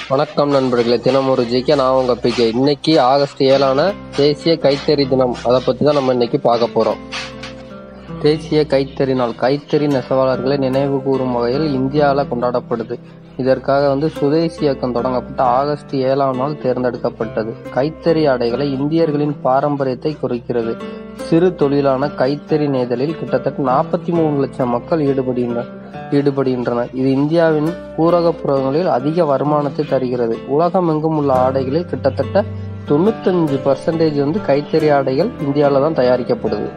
வணக்கம் நண்பர்களே தினம் ஒரு ஜிகே நான் உங்க பிகே இன்னைக்கு ஆகஸ்ட் ஏழான தேசிய கைத்தறி தினம் அதை பத்தி தான் நம்ம இன்னைக்கு பார்க்க போறோம் தேசிய கைத்தறி நாள் கைத்தறி நெசவாளர்களை நினைவு கூறும் வகையில் இந்தியாவில் கொண்டாடப்படுது இதற்காக வந்து சுதேசி இயக்கம் தொடங்கப்பட்ட ஆகஸ்ட் ஏழாம் நாள் தேர்ந்தெடுக்கப்பட்டது கைத்தறி ஆடைகளை இந்தியர்களின் பாரம்பரியத்தை குறிக்கிறது சிறு தொழிலான கைத்தறி நெய்தலில் கிட்டத்தட்ட நாற்பத்தி மூணு லட்சம் மக்கள் ஈடுபடுகின்றனர் ஈடுபடுகின்றனர் இது இந்தியாவின் ஊரகப்புறங்களில் அதிக வருமானத்தை தருகிறது உலகமெங்கும் உள்ள ஆடைகளில் கிட்டத்தட்ட தொண்ணூத்தஞ்சு பர்சன்டேஜ் வந்து கைத்தறி ஆடைகள் இந்தியாவில் தான் தயாரிக்கப்படுது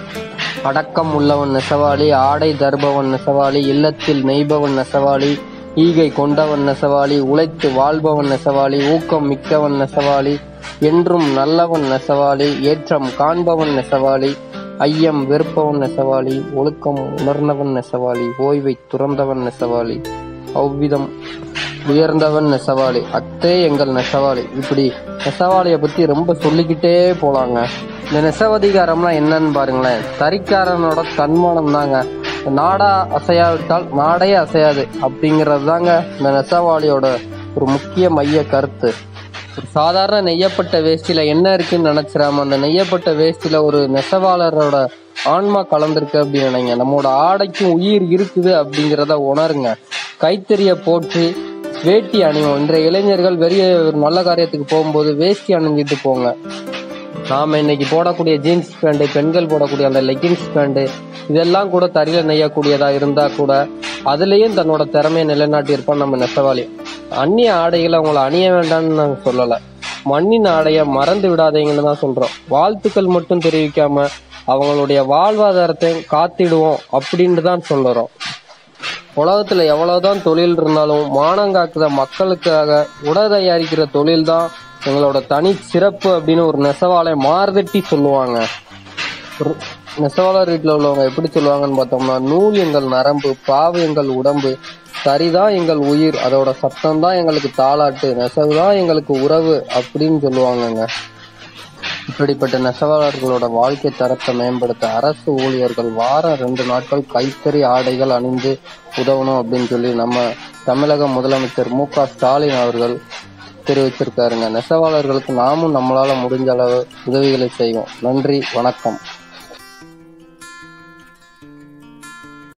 அடக்கம் உள்ளவன் நெசவாளி ஆடை தருபவன் நெசவாளி இல்லத்தில் நெய்பவன் நெசவாளி ஈகை கொண்டவன் நெசவாளி உழைத்து வாழ்பவன் நெசவாளி ஊக்கம் மிக்கவன் நெசவாளி என்றும் நல்லவன் நெசவாளி ஏற்றம் காண்பவன் நெசவாளி ஐயம் வெறுப்பவன் நெசவாளி ஒழுக்கம் உணர்ந்தவன் நெசவாளி ஓய்வை துறந்தவன் நெசவாளி அவ்விதம் உயர்ந்தவன் நெசவாளி அத்தே எங்கள் நெசவாளி இப்படி நெசவாளிய பத்தி ரொம்ப சொல்லிக்கிட்டே போலாங்க இந்த நெசவதிகாரம்னா என்னன்னு பாருங்களேன் தறிக்காரனோட தன்மானம் தாங்க நாடா அசையாவிட்டால் நாடே அசையாது அப்படிங்கிறது தாங்க இந்த நெசவாளியோட ஒரு முக்கிய மைய கருத்து ஒரு சாதாரண நெய்யப்பட்ட வேஷ்டியில என்ன இருக்குன்னு நினைச்சிடாம அந்த நெய்யப்பட்ட வேஷ்டியில ஒரு நெசவாளரோட ஆன்மா கலந்திருக்கு அப்படின்னு நினைங்க நம்மளோட ஆடைக்கும் உயிர் இருக்குது அப்படிங்கிறத உணருங்க கைத்தறிய போட்டு வேட்டி அணிவோம் இன்றைய இளைஞர்கள் வெளிய ஒரு நல்ல காரியத்துக்கு போகும்போது வேஷ்டி அணிஞ்சிட்டு போங்க நாம இன்னைக்கு போடக்கூடிய ஜீன்ஸ் பேண்ட் பெண்கள் போடக்கூடிய அந்த லெகின்ஸ் பேண்ட் இதெல்லாம் கூட தறியில நெய்யக்கூடியதா இருந்தா கூட அதுலயும் தன்னோட திறமையை நிலைநாட்டி இருப்பான் நம்ம நெசவாளி அந்நிய ஆடைகளை அவங்கள அணிய வேண்டாம்னு நாங்க சொல்லல மண்ணின் ஆடைய மறந்து விடாதீங்கன்னு தான் சொல்றோம் வாழ்த்துக்கள் மட்டும் தெரிவிக்காம அவங்களுடைய வாழ்வாதாரத்தை காத்திடுவோம் அப்படின்னு தான் சொல்லுறோம் உலகத்துல எவ்வளவுதான் தொழில் இருந்தாலும் மானங்காக்குற மக்களுக்காக உடை தயாரிக்கிற தொழில் தான் எங்களோட தனி சிறப்பு அப்படின்னு ஒரு நெசவாலை மார்தட்டி சொல்லுவாங்க ஒரு நெசவாளர் வீட்டில் உள்ளவங்க எப்படி சொல்லுவாங்கன்னு பார்த்தோம்னா நூல் எங்கள் நரம்பு பாவு எங்கள் உடம்பு சரிதான் எங்கள் உயிர் அதோட சத்தம் தான் எங்களுக்கு தாளாட்டு நெசவு தான் எங்களுக்கு உறவு அப்படின்னு சொல்லுவாங்கங்க இப்படிப்பட்ட நெசவாளர்களோட வாழ்க்கை தரத்தை மேம்படுத்த அரசு ஊழியர்கள் வாரம் ரெண்டு நாட்கள் கைத்தறி ஆடைகள் அணிந்து உதவணும் அப்படின்னு சொல்லி நம்ம தமிழக முதலமைச்சர் மு க ஸ்டாலின் அவர்கள் தெரிவிச்சிருக்காருங்க நெசவாளர்களுக்கு நாமும் நம்மளால முடிஞ்ச அளவு உதவிகளை செய்வோம் நன்றி வணக்கம்